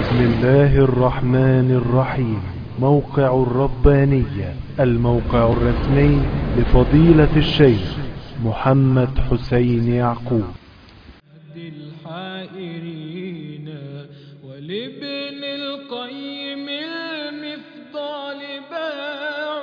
بسم الله الرحمن الرحيم موقع الربانية الموقع الرسمي لفضيلة الشيخ محمد حسين يعقوب هد الحائرين ولابن القيم المفضال باع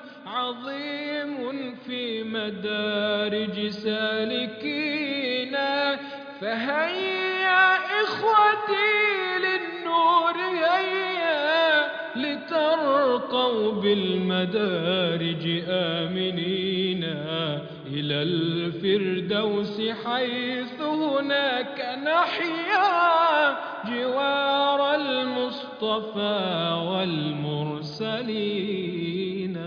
عظيم في مدارج سالكينا فهيا إخوتي للنور هيا لترقوا بالمدارج آمنين إلى الفردوس حيث هناك نحيا جوار المصطفى والمرسلين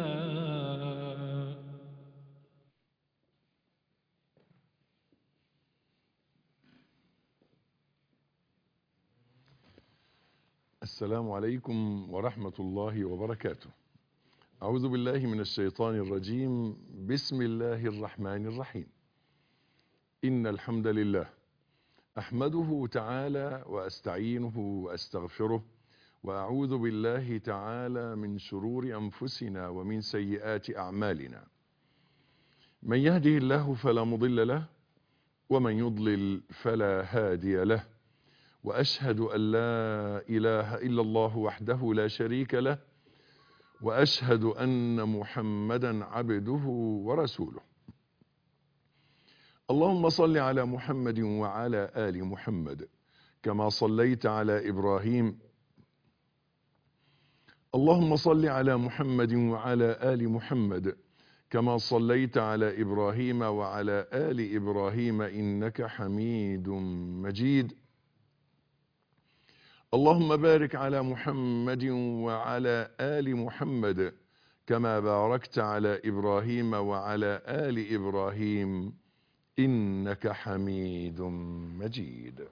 السلام عليكم ورحمة الله وبركاته أعوذ بالله من الشيطان الرجيم بسم الله الرحمن الرحيم إن الحمد لله أحمده تعالى وأستعينه وأستغفره وأعوذ بالله تعالى من شرور أنفسنا ومن سيئات أعمالنا من يهده الله فلا مضل له ومن يضلل فلا هادي له واشهد ان لا اله الا الله وحده لا شريك له واشهد ان محمدا عبده ورسوله اللهم صل على محمد وعلى ال محمد كما صليت على ابراهيم اللهم صل على محمد وعلى ال محمد كما صليت على ابراهيم وعلى ال ابراهيم انك حميد مجيد اللهم بارك على محمد وعلى آل محمد كما باركت على إبراهيم وعلى آل إبراهيم إنك حميد مجيد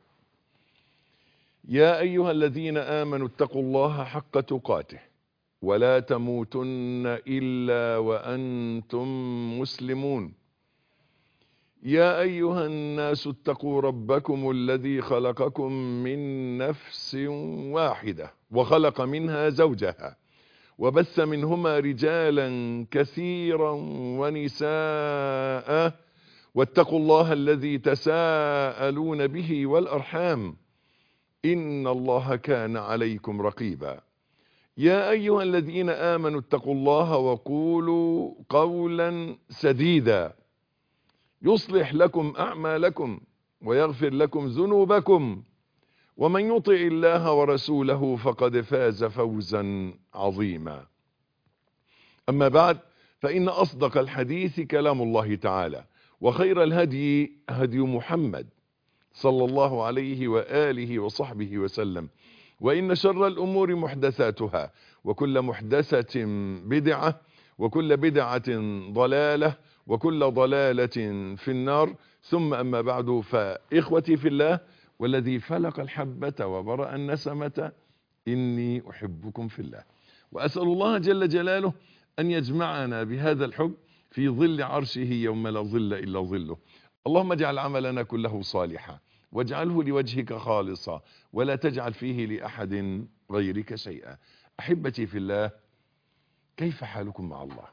يا أيها الذين آمنوا اتقوا الله حق تقاته ولا تموتن إلا وأنتم مسلمون يا أيها الناس اتقوا ربكم الذي خلقكم من نفس واحدة وخلق منها زوجها وبث منهما رجالا كثيرا ونساء واتقوا الله الذي تساءلون به والأرحام إن الله كان عليكم رقيبا يا أيها الذين آمنوا اتقوا الله وقولوا قولا سديدا يصلح لكم أعمالكم ويغفر لكم ذنوبكم ومن يطع الله ورسوله فقد فاز فوزا عظيما أما بعد فإن أصدق الحديث كلام الله تعالى وخير الهدي هدي محمد صلى الله عليه وآله وصحبه وسلم وإن شر الأمور محدثاتها وكل محدثة بدعة وكل بدعة ضلالة وكل ضلالة في النار ثم أما بعد فإخوتي في الله والذي فلق الحبة وبرأ النسمة إني أحبكم في الله وأسأل الله جل جلاله أن يجمعنا بهذا الحب في ظل عرشه يوم لا ظل إلا ظله اللهم اجعل عملنا كله صالحا واجعله لوجهك خالصا ولا تجعل فيه لأحد غيرك شيئا أحبتي في الله كيف حالكم مع الله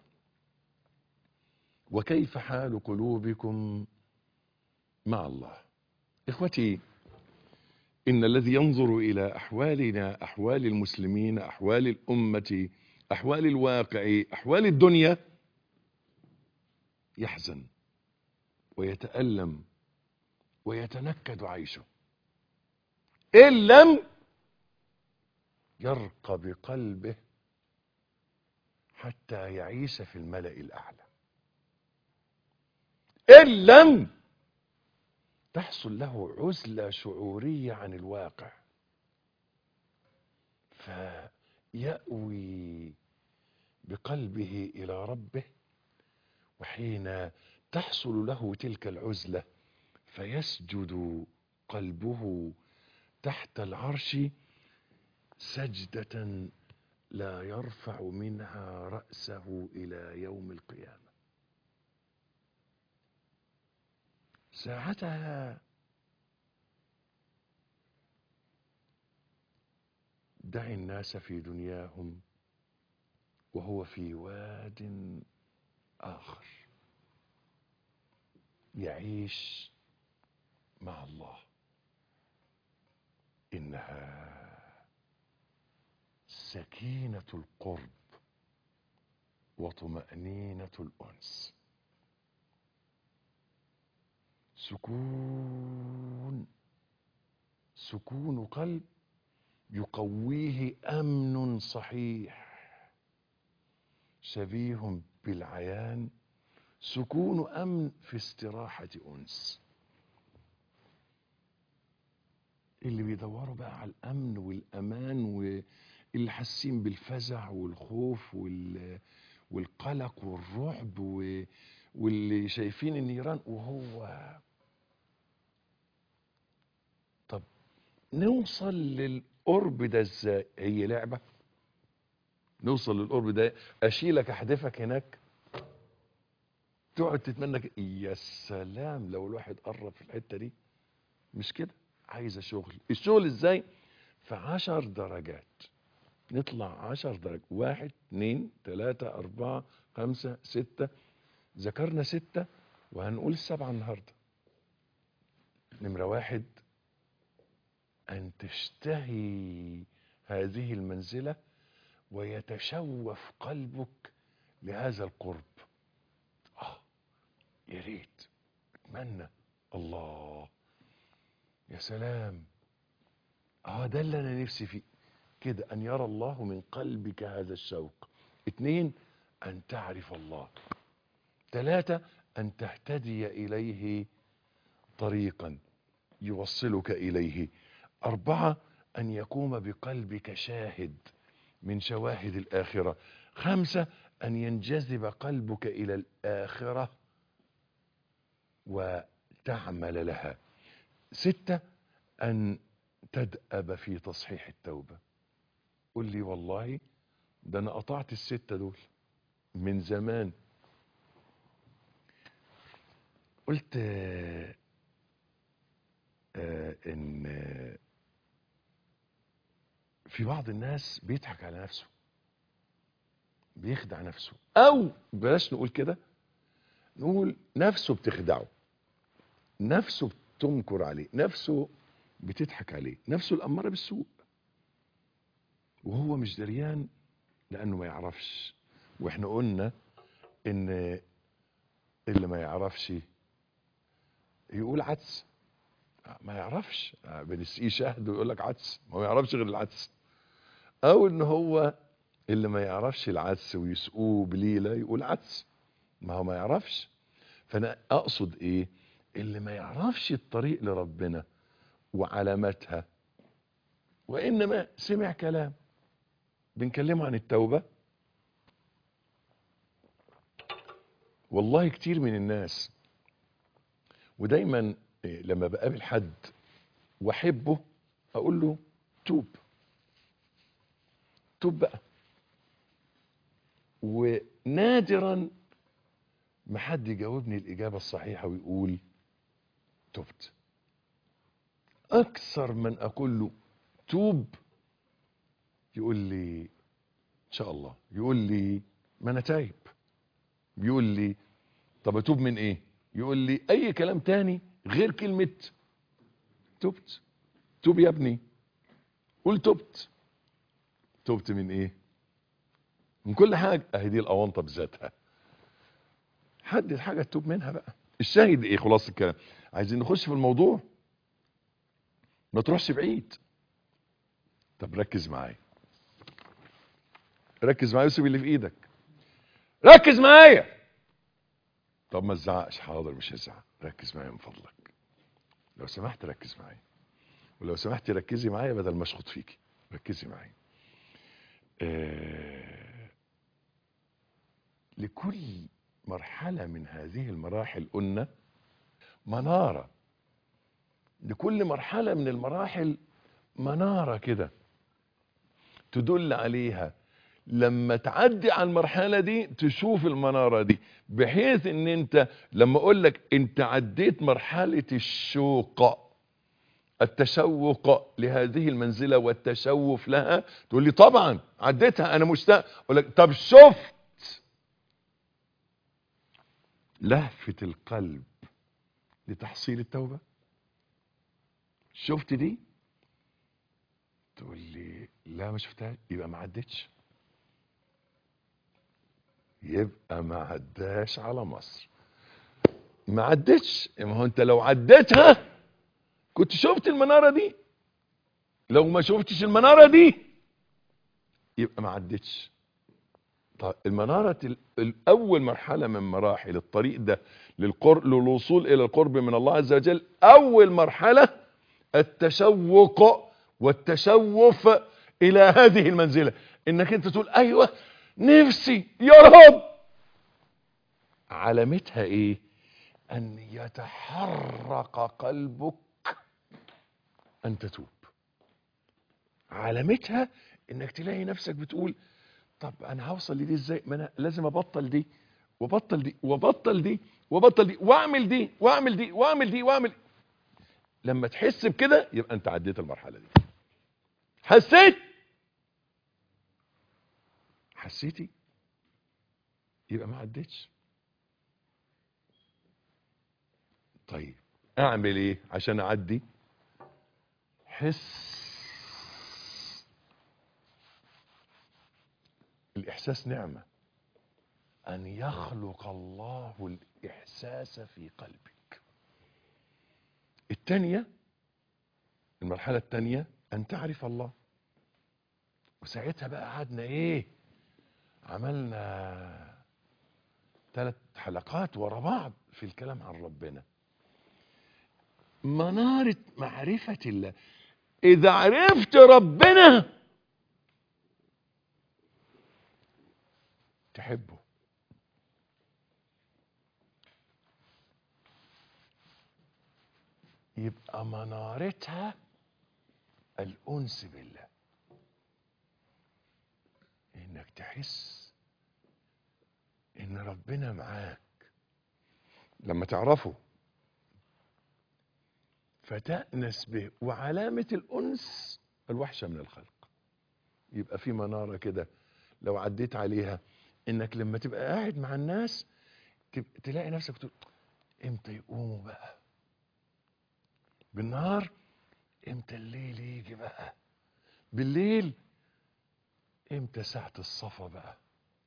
وكيف حال قلوبكم مع الله اخوتي ان الذي ينظر الى احوالنا احوال المسلمين احوال الامه احوال الواقع احوال الدنيا يحزن ويتالم ويتنكد عيشه ان لم يرق بقلبه حتى يعيش في الملا الاعلى إن لم تحصل له عزلة شعورية عن الواقع فيأوي بقلبه إلى ربه وحين تحصل له تلك العزلة فيسجد قلبه تحت العرش سجدة لا يرفع منها رأسه إلى يوم القيامة ساعتها دع الناس في دنياهم وهو في واد آخر يعيش مع الله إنها سكينة القرب وطمأنينة الأنس سكون سكون قلب يقويه أمن صحيح شبيه بالعيان سكون أمن في استراحة أنس اللي بيدوروا بقى على الأمن والأمان واللي حاسين بالفزع والخوف وال... والقلق والرعب و... واللي شايفين النيران وهو طب نوصل للقرب ده ازاي هي لعبة نوصل للقرب ده اشيلك احدفك هناك تقعد تتمنى ك- يا سلام لو الواحد قرب في الحتة دي مش كده عايزة شغل الشغل ازاي في عشر درجات نطلع عشر درجات واحد اتنين تلاتة اربعة خمسة ستة ذكرنا ستة وهنقول السبعة النهاردة نمرة واحد أن تشتهي هذه المنزلة ويتشوف قلبك لهذا القرب آه يا ريت اتمنى الله يا سلام اه ده اللي انا نفسي فيه كده ان يرى الله من قلبك هذا الشوق اتنين ان تعرف الله ثلاثة أن تهتدي إليه طريقا يوصلك إليه أربعة أن يقوم بقلبك شاهد من شواهد الآخرة خمسة أن ينجذب قلبك إلى الآخرة وتعمل لها ستة أن تدأب في تصحيح التوبة قل لي والله ده أنا قطعت الستة دول من زمان قلت آه، آه، ان آه، في بعض الناس بيضحك على نفسه بيخدع نفسه او بلاش نقول كده نقول نفسه بتخدعه نفسه بتنكر عليه نفسه بتضحك عليه نفسه الأمارة بالسوء وهو مش دريان لأنه ما يعرفش واحنا قلنا ان اللي ما يعرفش يقول عدس ما يعرفش بنسقيه شهد ويقول لك عدس ما هو يعرفش غير العدس او ان هو اللي ما يعرفش العدس ويسقوه بليله يقول عدس ما هو ما يعرفش فانا اقصد ايه اللي ما يعرفش الطريق لربنا وعلاماتها وانما سمع كلام بنكلمه عن التوبه والله كتير من الناس ودايما إيه، لما بقابل حد واحبه اقول له توب توب بقى ونادرا ما حد يجاوبني الاجابه الصحيحه ويقول تبت اكثر من اقول له توب يقول لي ان شاء الله يقول لي ما انا تايب بيقول لي طب اتوب من ايه يقول لي اي كلام تاني غير كلمة تبت توب يا ابني قول تبت تبت من ايه من كل حاجة اهي دي الاونطة بذاتها حدد حاجة تتوب منها بقى الشاهد ايه خلاص الكلام عايزين نخش في الموضوع ما تروحش بعيد طب ركز معايا ركز معايا وسيب اللي في ايدك ركز معايا طب ما تزعقش حاضر مش هزعق ركز معايا من فضلك لو سمحت ركز معايا ولو سمحتي ركزي معايا بدل ما اشخط فيكي ركزي معايا آه لكل مرحلة من هذه المراحل قلنا منارة لكل مرحلة من المراحل منارة كده تدل عليها لما تعدي على المرحلة دي تشوف المنارة دي بحيث ان انت لما اقول لك انت عديت مرحلة الشوق التشوق لهذه المنزلة والتشوف لها تقول لي طبعا عديتها انا مشتاق اقول لك طب شفت لهفة القلب لتحصيل التوبة شفت دي تقول لي لا ما شفتهاش يبقى ما عدتش يبقى ما عداش على مصر ما عدتش ما هو انت لو عديتها كنت شفت المنارة دي لو ما شفتش المنارة دي يبقى ما عدتش طيب المنارة ال- الأول مرحلة من مراحل الطريق ده للقر... للوصول إلى القرب من الله عز وجل أول مرحلة التشوق والتشوف إلى هذه المنزلة إنك أنت تقول أيوة نفسي يا رب علامتها إيه أن يتحرك قلبك أن تتوب علامتها إنك تلاقي نفسك بتقول طب انا هوصل لدي ازاي ما انا لازم ابطل دي وبطل دي وبطل دي وبطل دي واعمل دي واعمل دي واعمل دي واعمل لما تحس بكده يبقى انت عديت المرحله دي حسيت حسيتي يبقى ما عدتش طيب اعمل ايه عشان اعدي حس الإحساس نعمة أن يخلق الله الإحساس في قلبك الثانية المرحلة الثانية أن تعرف الله وساعتها بقى قعدنا إيه عملنا ثلاث حلقات ورا بعض في الكلام عن ربنا منارة معرفة الله إذا عرفت ربنا تحبه يبقى منارتها الأنس بالله إنك تحس إن ربنا معاك لما تعرفه فتأنس به وعلامة الأنس الوحشة من الخلق يبقى في منارة كده لو عديت عليها انك لما تبقى قاعد مع الناس تب- تلاقي نفسك تقول امتى يقوموا بقى بالنهار امتى الليل يجي بقى بالليل امتى ساعة الصفا بقى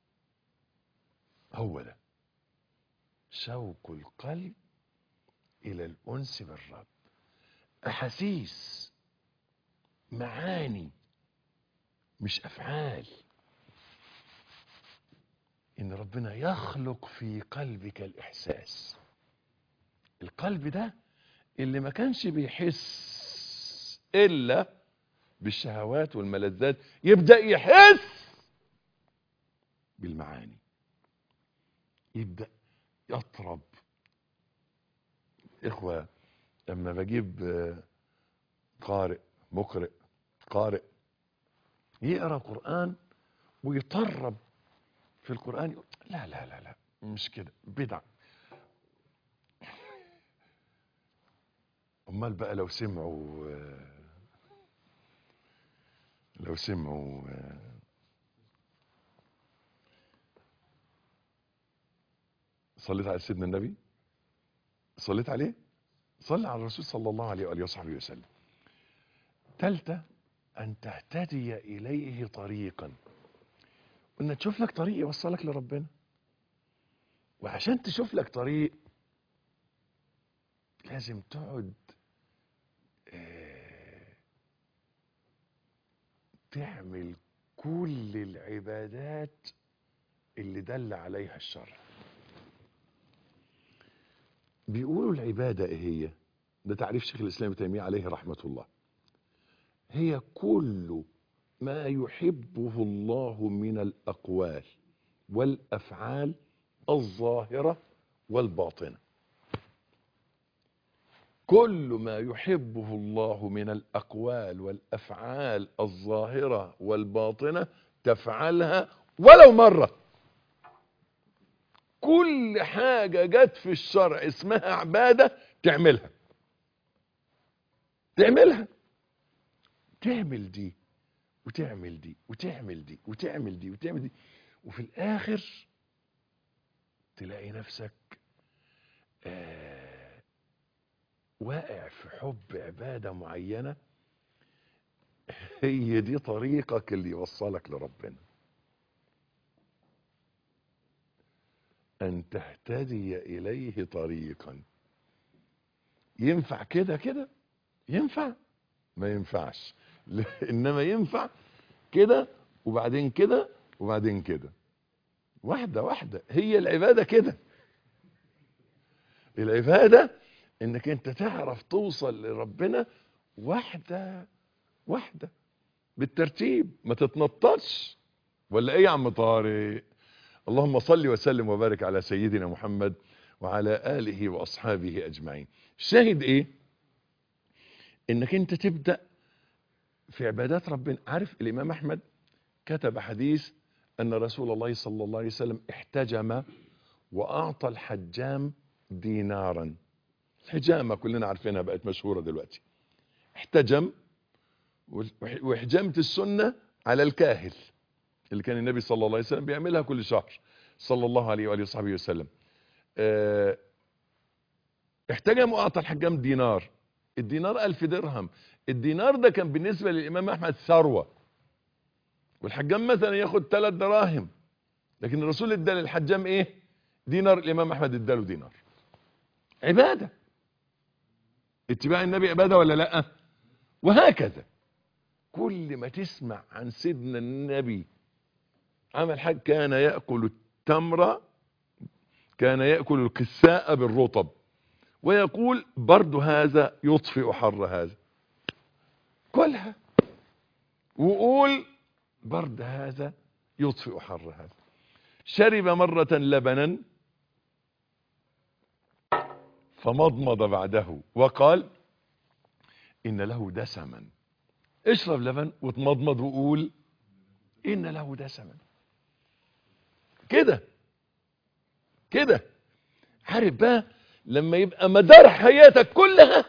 هو ده شوق القلب الى الانس بالرب احاسيس معاني مش افعال ان ربنا يخلق في قلبك الاحساس القلب ده اللي ما كانش بيحس الا بالشهوات والملذات يبدا يحس بالمعاني يبدا يطرب اخوه لما بجيب آه، قارئ مقرئ قارئ يقرا قران ويطرب في القرآن يقول لا لا لا لا مش كده بدع امال بقى لو سمعوا آه، لو سمعوا آه، صليت على سيدنا النبي صليت عليه صلي على الرسول صلى الله عليه وآله وصحبه وسلم ثالثة أن تهتدي إليه طريقا ان تشوف لك طريق يوصلك لربنا وعشان تشوف لك طريق لازم تقعد آه، تعمل كل العبادات اللي دل عليها الشرع بيقولوا العبادة ايه هي ده تعريف شيخ الاسلام ابن تيمية عليه رحمة الله هي كل ما يحبه الله من الأقوال والأفعال الظاهرة والباطنة كل ما يحبه الله من الأقوال والأفعال الظاهرة والباطنة تفعلها ولو مرة كل حاجة جت في الشرع اسمها عبادة تعملها تعملها تعمل دي وتعمل دي وتعمل دي وتعمل دي وتعمل دي وفي الاخر تلاقي نفسك آه واقع في حب عبادة معينة هي دي طريقك اللي يوصلك لربنا أن تهتدي إليه طريقا ينفع كده كده ينفع ما ينفعش إنما ينفع كده وبعدين كده وبعدين كده واحدة واحدة هي العبادة كده العبادة انك انت تعرف توصل لربنا واحدة واحدة بالترتيب ما تتنططش ولا ايه يا عم طارق اللهم صل وسلم وبارك على سيدنا محمد وعلى آله وأصحابه أجمعين الشاهد ايه انك انت تبدأ في عبادات ربنا عارف الامام احمد كتب حديث ان رسول الله صلى الله عليه وسلم احتجم واعطى الحجام دينارا الحجامة كلنا عارفينها بقت مشهورة دلوقتي احتجم وحجامة السنة على الكاهل اللي كان النبي صلى الله عليه وسلم بيعملها كل شهر صلى الله عليه وآله وصحبه وسلم اه احتجم واعطى الحجام دينار الدينار ألف درهم الدينار ده كان بالنسبة للإمام أحمد ثروة والحجام مثلا ياخد ثلاث دراهم لكن الرسول ادى للحجام ايه دينار الإمام أحمد اداله دينار عبادة اتباع النبي عبادة ولا لا وهكذا كل ما تسمع عن سيدنا النبي عمل حاجة كان يأكل التمر كان يأكل الكساء بالرطب ويقول برد هذا يطفئ حر هذا كلها وقول برد هذا يطفئ حر هذا شرب مرة لبنا فمضمض بعده وقال إن له دسما اشرب لبن وتمضمض وقول إن له دسما كده كده عارف بقى لما يبقى مدار حياتك كلها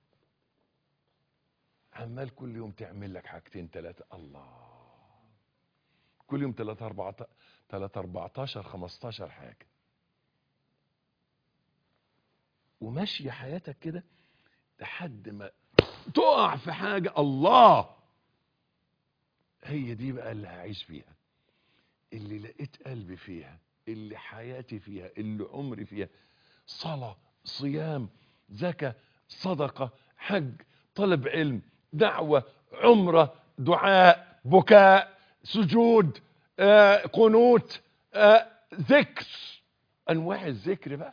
عمال كل يوم تعمل لك حاجتين ثلاثة الله كل يوم ثلاثة أربعة ثلاثة أربعتاشر خمستاشر حاجة وماشية حياتك كده لحد ما تقع في حاجة الله هي دي بقى اللي هعيش فيها اللي لقيت قلبي فيها اللي حياتي فيها اللي عمري فيها صلاة صيام زكاة صدقة حج طلب علم دعوة عمرة دعاء بكاء سجود آه قنوت آه ذكر انواع الذكر بقى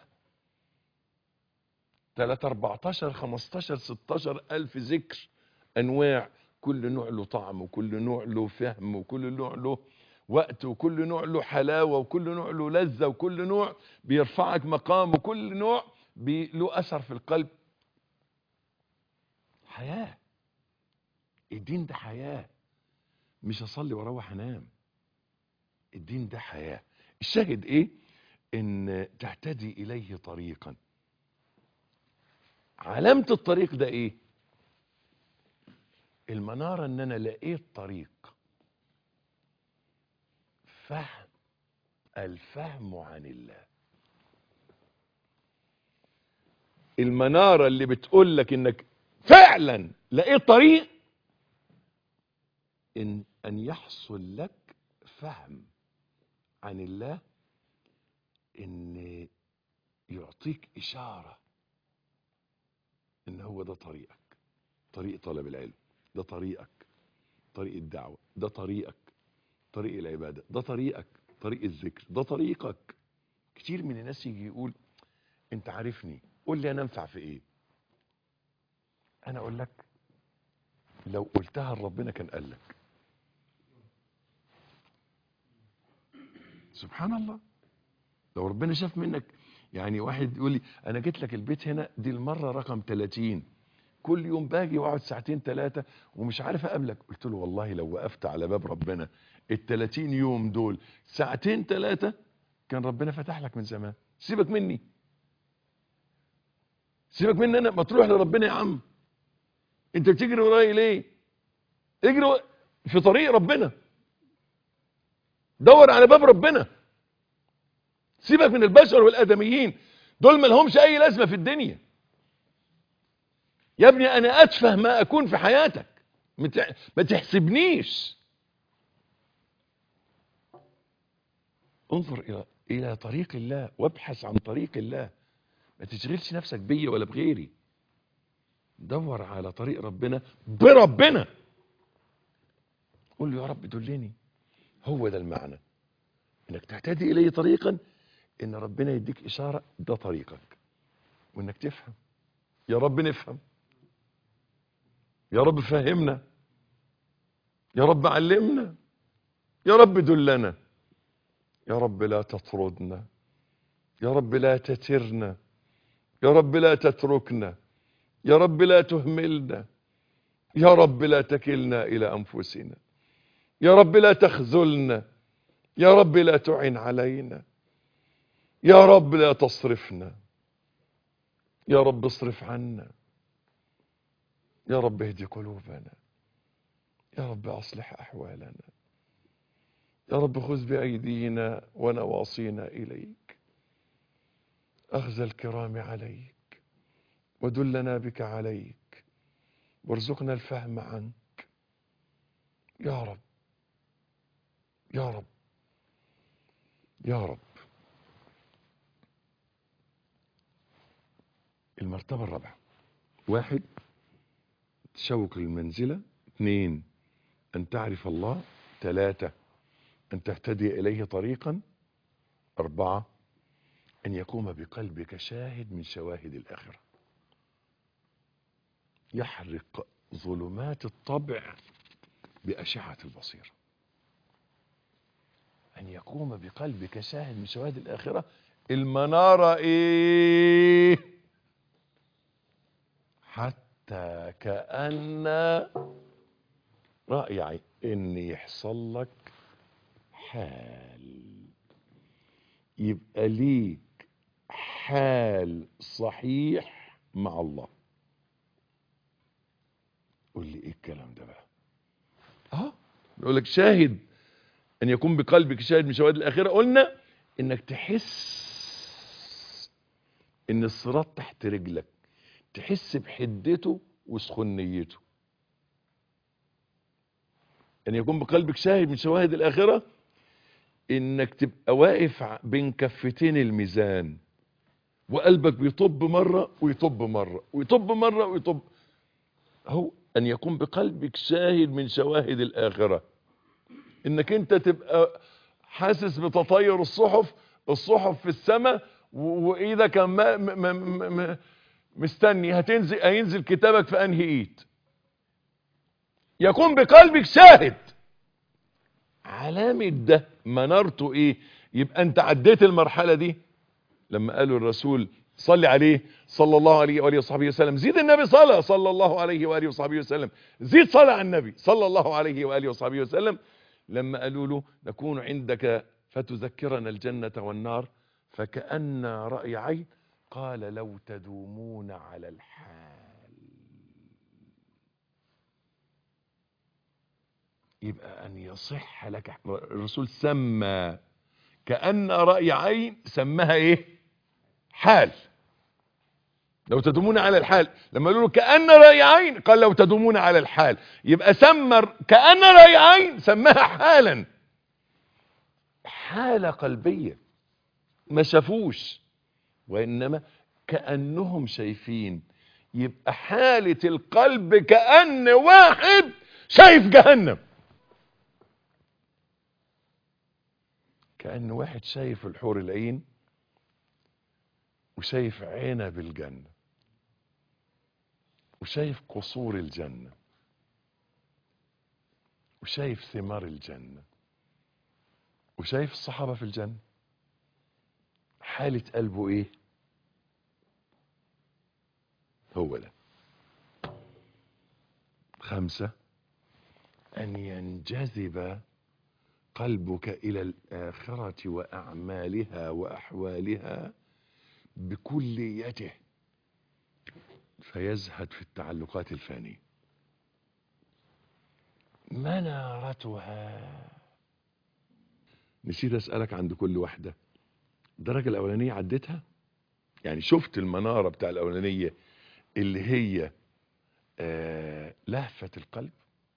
3 14 15 16 الف ذكر انواع كل نوع له طعم وكل نوع له فهم وكل نوع له وقت وكل نوع له حلاوة وكل نوع له لذة وكل نوع بيرفعك مقام وكل نوع له أثر في القلب حياة الدين ده حياة مش أصلي واروح أنام الدين ده حياة الشاهد إيه إن تهتدي إليه طريقا علامة الطريق ده إيه المنارة إن أنا لقيت طريق فهم الفهم عن الله المنارة اللي بتقول لك انك فعلا لقيت طريق ان ان يحصل لك فهم عن الله ان يعطيك اشارة ان هو ده طريقك طريق طلب العلم ده طريقك طريق الدعوة ده طريقك طريق العبادة ده طريقك طريق الذكر ده طريقك كتير من الناس يجي يقول انت عارفني قول لي انا انفع في ايه انا اقول لك لو قلتها لربنا كان قال لك سبحان الله لو ربنا شاف منك يعني واحد يقول لي انا جيت لك البيت هنا دي المرة رقم 30 كل يوم باجي واقعد ساعتين ثلاثة ومش عارف اقابلك قلت له والله لو وقفت على باب ربنا ال 30 يوم دول ساعتين ثلاثة كان ربنا فتح لك من زمان سيبك مني سيبك مني انا ما تروح لربنا يا عم انت بتجري ورايا ليه اجري في طريق ربنا دور على باب ربنا سيبك من البشر والادميين دول ما لهمش اي لازمه في الدنيا يا ابني انا اتفه ما اكون في حياتك مت- ما تحسبنيش انظر الى الى طريق الله وابحث عن طريق الله ما تشغلش نفسك بيا ولا بغيري دور على طريق ربنا بربنا قول له يا رب دلني هو ده المعنى انك تهتدي اليه طريقا ان ربنا يديك اشاره ده طريقك وانك تفهم يا رب نفهم يا رب فهمنا يا رب علمنا يا رب دلنا يا رب لا تطردنا يا رب لا تترنا يا رب لا تتركنا يا رب لا تهملنا يا رب لا تكلنا الى انفسنا يا رب لا تخذلنا يا رب لا تعن علينا يا رب لا تصرفنا يا رب اصرف عنا يا رب اهدي قلوبنا يا رب اصلح احوالنا يا رب خذ بايدينا ونواصينا اليك اخذ الكرام عليك ودلنا بك عليك وارزقنا الفهم عنك يا رب يا رب يا رب المرتبة الرابعة واحد تشوق للمنزلة اثنين أن تعرف الله ثلاثة أن تهتدي إليه طريقا أربعة أن يقوم بقلبك شاهد من شواهد الآخرة يحرق ظلمات الطبع بأشعة البصيرة أن يقوم بقلبك شاهد من شواهد الآخرة المنارة إيه حتى كأن رأي عين إن يحصل لك حال يبقى ليك حال صحيح مع الله قول لي ايه الكلام ده بقى اه يقول لك شاهد ان يكون بقلبك شاهد من شواهد الاخره قلنا انك تحس ان الصراط تحت رجلك تحس بحدته وسخنيته ان يكون بقلبك شاهد من شواهد الاخره انك تبقى واقف ع- بين كفتين الميزان وقلبك بيطب مره ويطب مره ويطب مره ويطب هو ان يكون بقلبك شاهد من شواهد الاخره انك انت تبقى حاسس بتطير الصحف الصحف في السماء و- وايدك ما م- م- م- مستني هتنزل هينزل كتابك في انهي ايد يكون بقلبك شاهد علامة ده منارته ايه يبقى انت عديت المرحلة دي لما قالوا الرسول صلي عليه صلى الله عليه وآله وصحبه وسلم زيد النبي صلاة صلى الله عليه وآله وصحبه وسلم زيد صلاة على النبي صلى الله عليه وآله وصحبه وسلم لما قالوا له نكون عندك فتذكرنا الجنة والنار فكأن رأي عين قال لو تدومون على الحال يبقى أن يصح لك الرسول سمى كأن رأي عين سماها إيه حال لو تدومون على الحال لما قالوا له كأن رأي عين قال لو تدومون على الحال يبقى سمى كأن رأي عين سماها حالا حالة قلبية ما شافوش وإنما كأنهم شايفين يبقى حالة القلب كأن واحد شايف جهنم كأن واحد شايف الحور العين وشايف عنب الجنة وشايف قصور الجنة وشايف ثمار الجنة وشايف الصحابة في الجنة حالة قلبه ايه هو ده خمسة أن ينجذب قلبك إلى الآخرة وأعمالها وأحوالها بكليته فيزهد في التعلقات الفانية منارتها نسيت اسالك عند كل واحده الدرجه الاولانيه عديتها يعني شفت المناره بتاع الاولانيه اللي هي آه لهفه القلب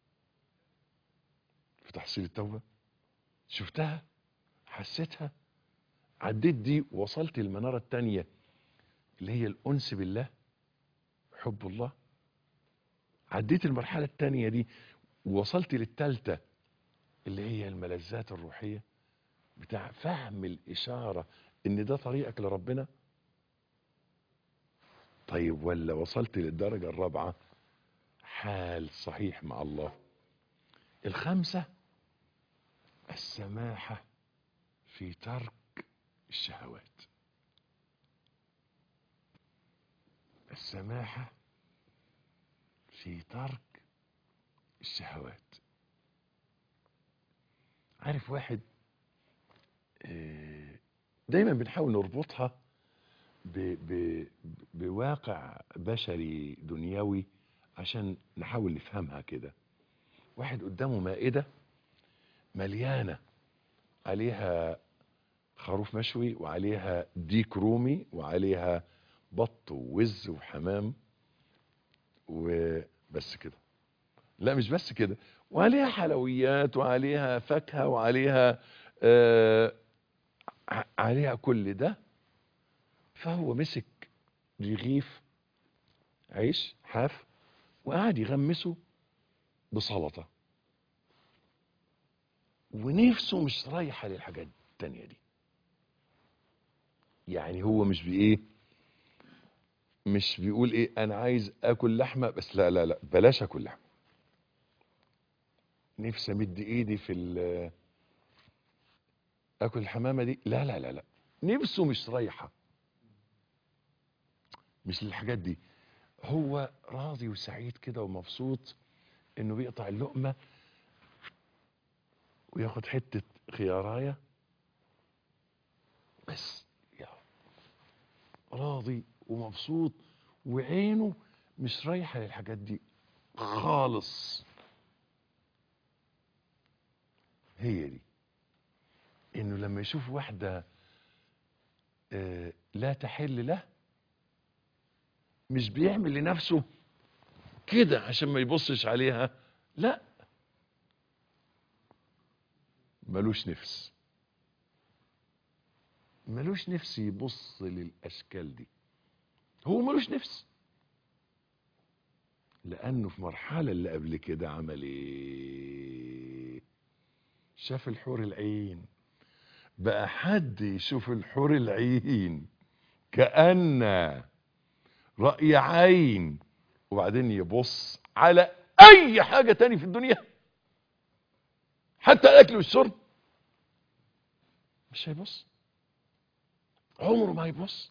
في تحصيل التوبه شفتها حسيتها عديت دي وصلت المناره الثانيه اللي هي الانس بالله حب الله عديت المرحله الثانيه دي ووصلت للثالثه اللي هي الملذات الروحيه بتاع فهم الاشاره ان ده طريقك لربنا طيب ولا وصلت للدرجه الرابعه حال صحيح مع الله الخامسه السماحه في ترك الشهوات السماحه في ترك الشهوات عارف واحد آه، دايما بنحاول نربطها ب ب بواقع بشري دنيوي عشان نحاول نفهمها كده واحد قدامه مائدة مليانة عليها خروف مشوي وعليها ديك رومي وعليها بط ووز وحمام وبس كده لا مش بس كده وعليها حلويات وعليها فاكهة وعليها آه ع- عليها كل ده فهو مسك رغيف عيش حاف وقعد يغمسه بسلطة ونفسه مش رايحة للحاجات التانية دي يعني هو مش بإيه مش بيقول ايه انا عايز اكل لحمه بس لا لا لا بلاش اكل لحمه نفسي امد ايدي في ال- اكل الحمامه دي لا لا لا لا نفسه مش رايحه مش للحاجات دي هو راضي وسعيد كده ومبسوط انه بيقطع اللقمه وياخد حته خيارايه بس يا راضي ومبسوط وعينه مش رايحه للحاجات دي خالص هي دي انه لما يشوف واحده آه، لا تحل له مش بيعمل لنفسه كده عشان ما يبصش عليها لا ملوش نفس ملوش نفس يبص للاشكال دي هو ملوش نفس لانه في مرحله اللي قبل كده عمل ايه شاف الحور العين بقى حد يشوف الحور العين كأن رأي عين وبعدين يبص على أي حاجة تاني في الدنيا حتى الأكل والشرب مش هيبص عمره ما هيبص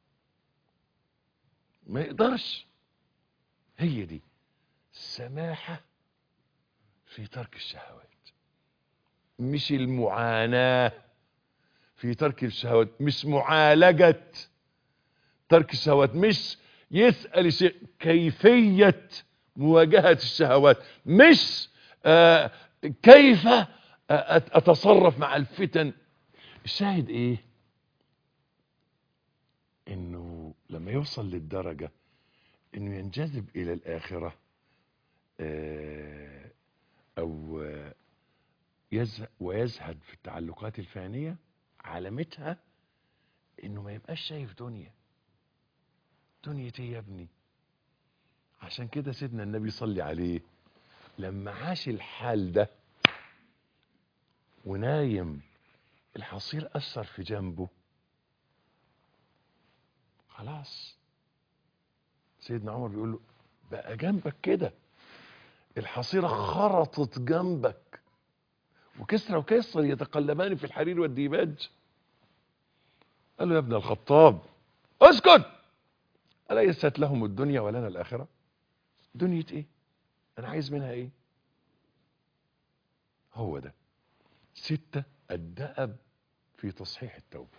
ما يقدرش هي دي سماحة في ترك الشهوات مش المعاناة في ترك الشهوات مش معالجة ترك الشهوات مش يسأل شيء كيفية مواجهة الشهوات مش آه كيف آه أتصرف مع الفتن الشاهد ايه انه لما يوصل للدرجة انه ينجذب الى الاخرة آه او آه يزهد ويزهد في التعلقات الفانية علامتها انه ما يبقاش شايف دنيا دنيا ايه يا ابني عشان كده سيدنا النبي صلي عليه لما عاش الحال ده ونايم الحصير اثر في جنبه خلاص سيدنا عمر بيقول له بقى جنبك كده الحصيرة خرطت جنبك وكسرى وكسر يتقلبان في الحرير والديباج قال له يا ابن الخطاب اسكت أليست لهم الدنيا ولنا الآخرة دنيا ايه انا عايز منها ايه هو ده ستة الدأب في تصحيح التوبة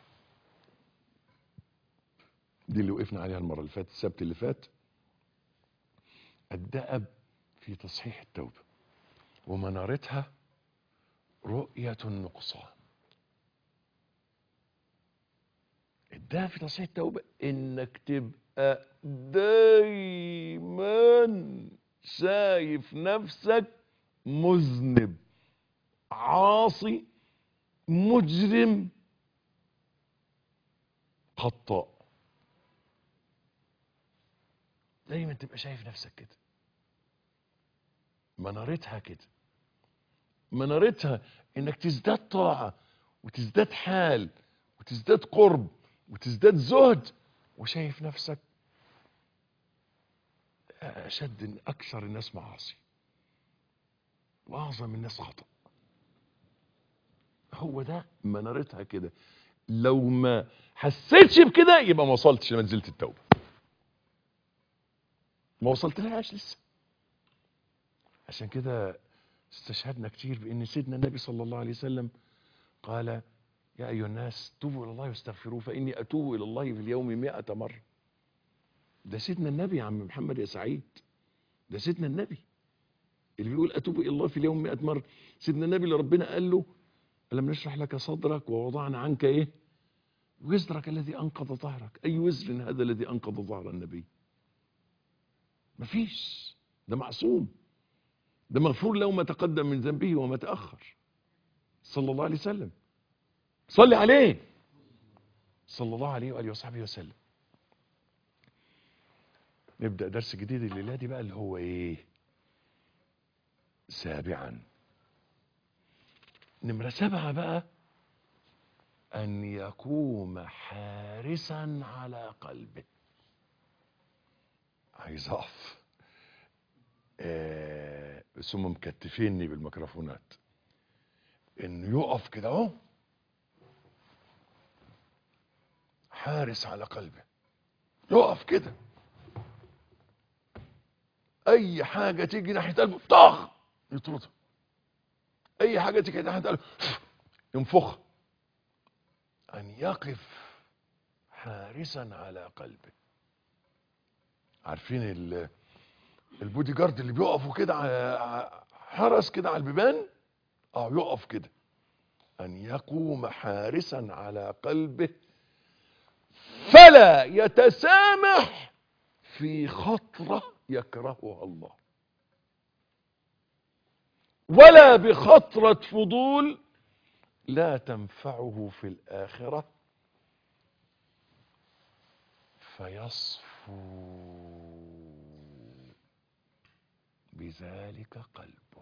دي اللي وقفنا عليها المرة اللي فاتت السبت اللي فات الدأب في تصحيح التوبة ومنارتها رؤية النقصان اداها في تصحيح التوبة انك تبقى دايما شايف نفسك مذنب عاصي مجرم خطاء دايما تبقى شايف نفسك كده منارتها كده منارتها انك تزداد طاعة وتزداد حال وتزداد قرب وتزداد زهد وشايف نفسك اشد اكثر الناس معاصي واعظم الناس خطأ هو ده منارتها كده لو ما حسيتش بكده يبقى ما وصلتش لمنزلة التوبة ما وصلت لهاش لسه عشان كده استشهدنا كتير بان سيدنا النبي صلى الله عليه وسلم قال يا ايها الناس توبوا الى الله واستغفروه فاني اتوب الى الله في اليوم مئة مرة ده سيدنا النبي يا عم محمد يا سعيد ده سيدنا النبي اللي بيقول اتوب الى الله في اليوم مئة مرة سيدنا النبي اللي ربنا قال له ألم نشرح لك صدرك ووضعنا عنك ايه وزرك الذي انقض ظهرك اي وزر هذا الذي انقض ظهر النبي مفيش ده معصوم ده مغفور له ما تقدم من ذنبه وما تأخر صلى الله عليه وسلم صلي عليه صلى الله عليه وآله وصحبه وسلم نبدأ درس جديد الليلة دي بقى اللي هو ايه سابعا نمرة سبعة بقى أن يقوم حارسا على قلبه عايز أقف آه ثم مكتفيني بالميكروفونات انه يقف كده اهو حارس على قلبه يقف كده اي حاجه تيجي ناحيه قلبه طخ يطردها اي حاجه تيجي ناحيه قلبه ينفخها ان يقف حارسا على قلبه عارفين ال البودي جارد اللي بيقفوا كده حرس كده على البيبان اه يقف كده ان يقوم حارسا على قلبه فلا يتسامح في خطرة يكرهها الله ولا بخطرة فضول لا تنفعه في الآخرة فيصفو بذلك قلبه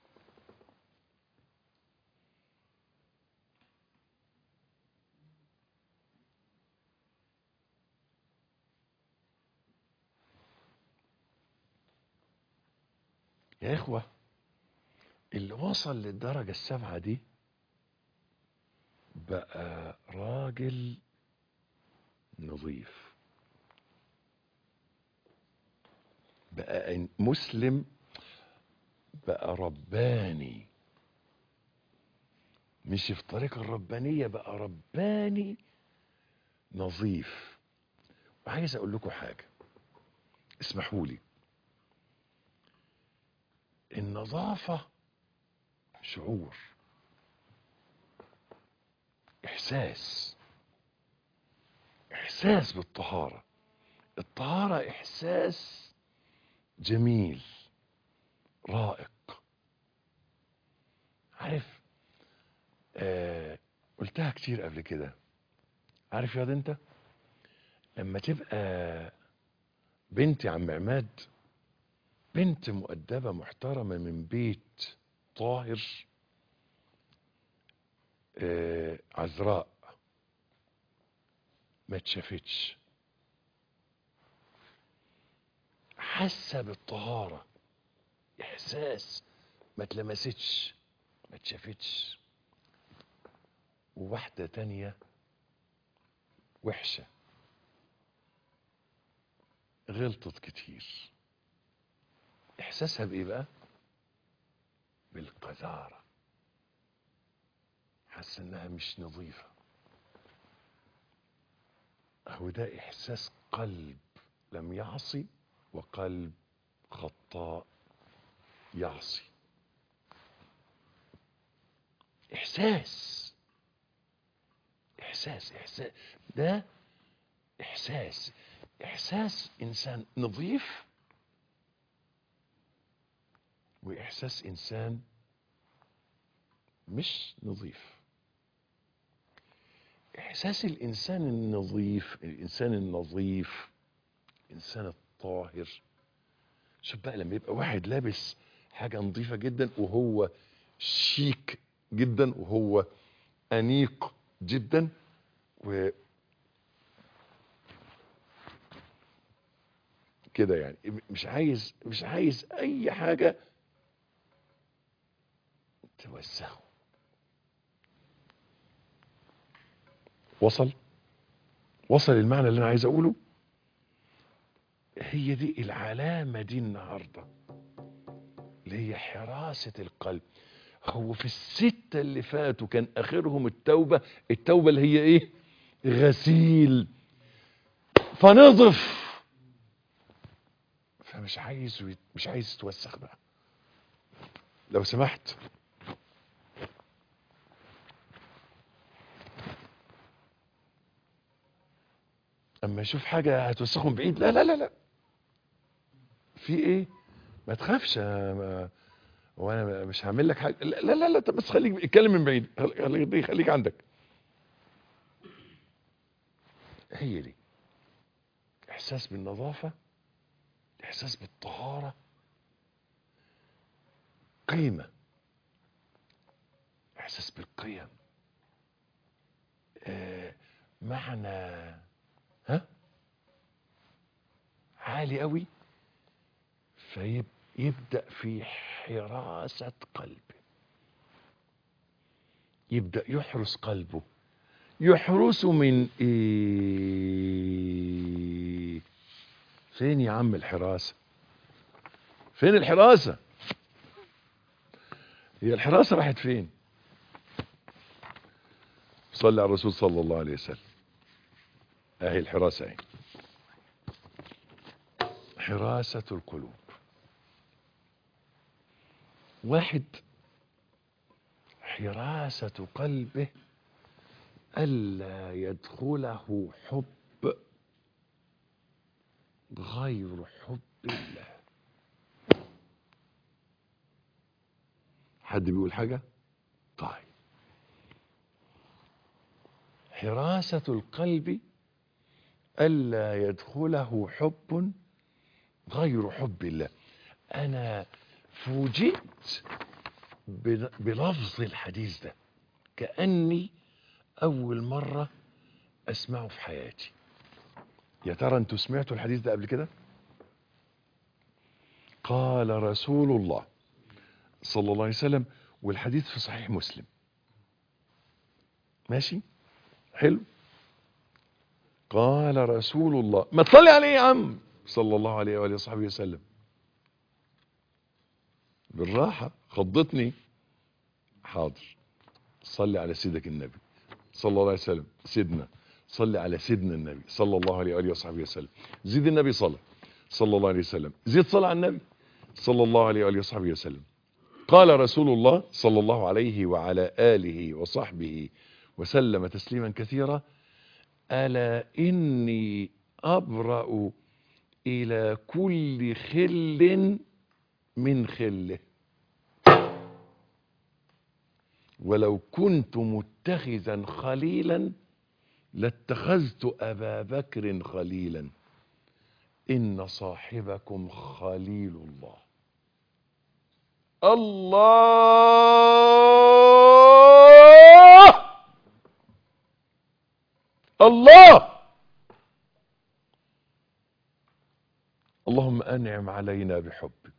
يا إخوة اللي وصل للدرجة السبعة دي بقى راجل نظيف بقى مسلم بقى رباني مش في طريق الربانية بقى رباني نظيف وعايز اقول لكم حاجة اسمحوا لي النظافة شعور احساس احساس بالطهارة الطهارة احساس جميل رائق عارف آه قلتها كتير قبل كده عارف يا انت لما تبقى بنت يا عم عماد بنت مؤدبة محترمة من بيت طاهر آه عذراء ما اتشافتش حاسه بالطهاره احساس ما اتلمستش ما اتشافتش وواحده تانية وحشه غلطت كتير احساسها بايه بقى بالقذاره حاسه انها مش نظيفه هو ده احساس قلب لم يعصي وقلب خطاء يعصي احساس احساس احساس ده احساس احساس انسان نظيف واحساس انسان مش نظيف احساس الانسان النظيف الانسان النظيف الانسان الطاهر شوف بقى لما يبقى واحد لابس حاجه نظيفه جدا وهو شيك جدا وهو انيق جدا و كده يعني مش عايز مش عايز اي حاجه توسخه وصل وصل المعنى اللي انا عايز اقوله هي دي العلامه دي النهارده اللي هي حراسه القلب هو في الستة اللي فاتوا كان اخرهم التوبة التوبة اللي هي ايه غسيل فنظف فمش عايز ويت- مش عايز يتوسخ بقى لو سمحت اما يشوف حاجة هتوسخه من بعيد لا لا لا لا في ايه ما تخافش أنا ما وانا مش هعمل لك حاجه لا لا لا, لا طب بس خليك اتكلم من بعيد خليك خليك, خليك عندك هي دي احساس بالنظافه احساس بالطهاره قيمه احساس بالقيم آه معنى ها عالي قوي فيبدأ في حراسة قلبه يبدأ يحرس قلبه يحرسه من ايه فين يا عم الحراسة فين الحراسة هي الحراسة راحت فين صلى على الرسول صلى الله عليه وسلم اهي الحراسة اهي حراسة القلوب واحد حراسة قلبه ألا يدخله حب غير حب الله حد بيقول حاجة طيب حراسة القلب ألا يدخله حب غير حب الله أنا فوجئت بل- بلفظ الحديث ده كأني أول مرة أسمعه في حياتي يا ترى أنتوا سمعتوا الحديث ده قبل كده قال رسول الله صلى الله عليه وسلم والحديث في صحيح مسلم ماشي حلو قال رسول الله ما تصلي عليه يا عم صلى الله عليه وآله وصحبه وسلم بالراحة خضتني حاضر صلي على سيدك النبي صلى الله عليه وسلم سيدنا صلي على سيدنا النبي صلى الله عليه وآله وصحبه وسلم زيد النبي صلى صلى الله عليه وسلم زيد صلى على النبي صلى الله عليه وآله وصحبه وسلم قال رسول الله صلى الله عليه وعلى آله وصحبه وسلم تسليما كثيرا ألا إني أبرأ إلى كل خل من خله ولو كنت متخذا خليلا لاتخذت أبا بكر خليلا إن صاحبكم خليل الله الله الله اللهم أنعم علينا بحبك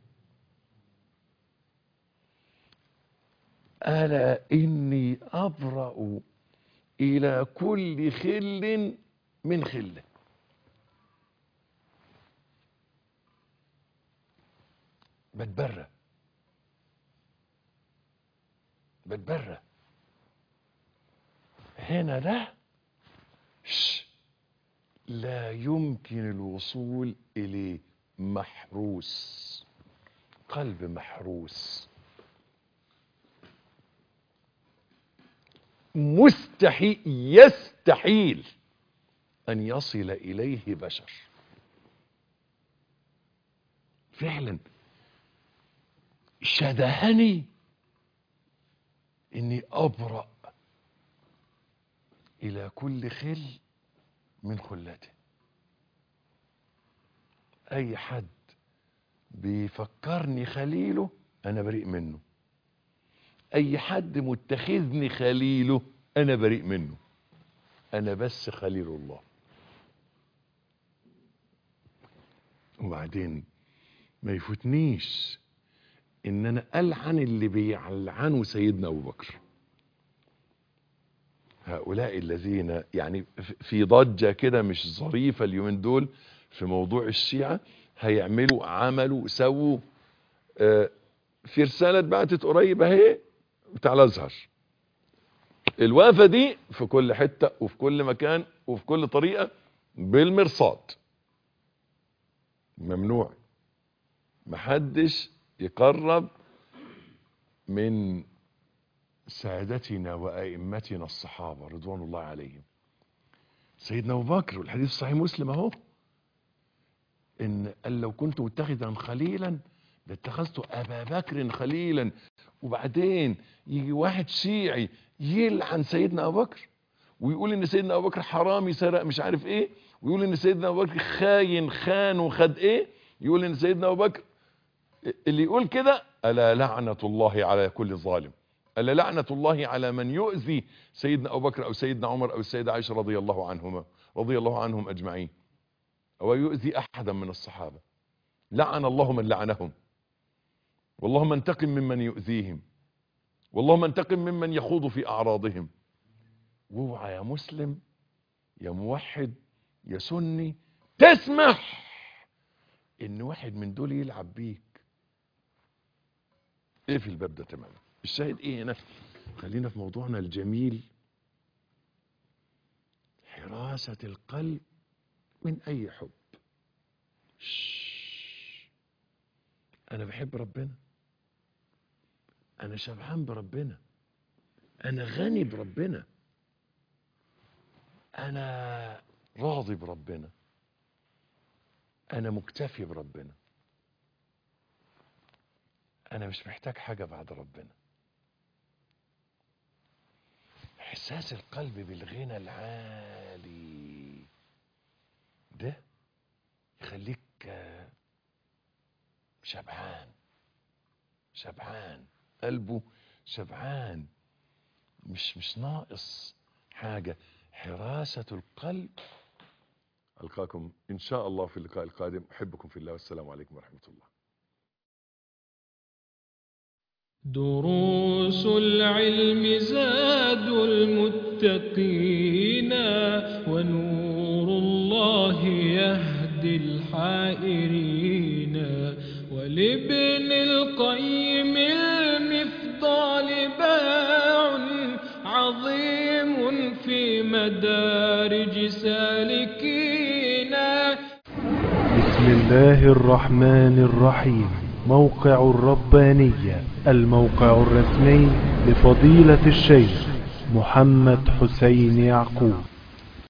ألا إني أبرأ إلى كل خل من خله بتبرى بتبرى هنا ده ش- لا يمكن الوصول إليه محروس قلب محروس مستحيل يستحيل أن يصل إليه بشر فعلا شدهني إني أبرأ إلى كل خل من خلته أي حد بيفكرني خليله أنا بريء منه أي حد متخذني خليله أنا بريء منه أنا بس خليل الله وبعدين ما يفوتنيش ان انا العن اللي بيلعنوا سيدنا ابو بكر هؤلاء الذين يعني في ضجة كده مش ظريفة اليومين دول في موضوع الشيعة هيعملوا عملوا سووا آه، في رسالة بعتت قريب اهي بتاع الازهر الوقفة دي في كل حتة وفي كل مكان وفي كل طريقة بالمرصاد ممنوع محدش يقرب من سادتنا وأئمتنا الصحابة رضوان الله عليهم سيدنا أبو بكر والحديث صحيح مسلم أهو إن قال لو كنت متخذا خليلا لاتخذت أبا بكر خليلا وبعدين يجي واحد شيعي يلعن سيدنا أبو بكر ويقول إن سيدنا أبو بكر حرامي سرق مش عارف إيه ويقول إن سيدنا أبو بكر خاين خان وخد إيه يقول إن سيدنا أبو بكر اللي يقول كده ألا لعنة الله على كل ظالم ألا لعنة الله على من يؤذي سيدنا أبو بكر أو سيدنا عمر أو السيدة عائشة رضي الله عنهما رضي الله عنهم أجمعين أو يؤذي أحدا من الصحابة لعن الله من لعنهم واللهم انتقم ممن يؤذيهم واللهم انتقم ممن يخوض في أعراضهم واوعى يا مسلم يا موحد يا سني تسمح ان واحد من دول يلعب بيك ايه في الباب ده تماما الشاهد ايه هنا خلينا في موضوعنا الجميل حراسة القلب من اي حب شش. انا بحب ربنا انا شبعان بربنا انا غني بربنا انا راضي بربنا انا مكتفي بربنا انا مش محتاج حاجة بعد ربنا احساس القلب بالغنى العالي ده يخليك آه، شبعان شبعان قلبه شبعان مش مش ناقص حاجة حراسة القلب ألقاكم إن شاء الله في اللقاء القادم أحبكم في الله والسلام عليكم ورحمة الله دروس العلم زاد المتقين ونور الله يهدي الحائرين ولابن القيم المفضال باع عظيم في مدارج سالكين بسم الله الرحمن الرحيم موقع الربانية الموقع الرسمي لفضيلة الشيخ محمد حسين يعقوب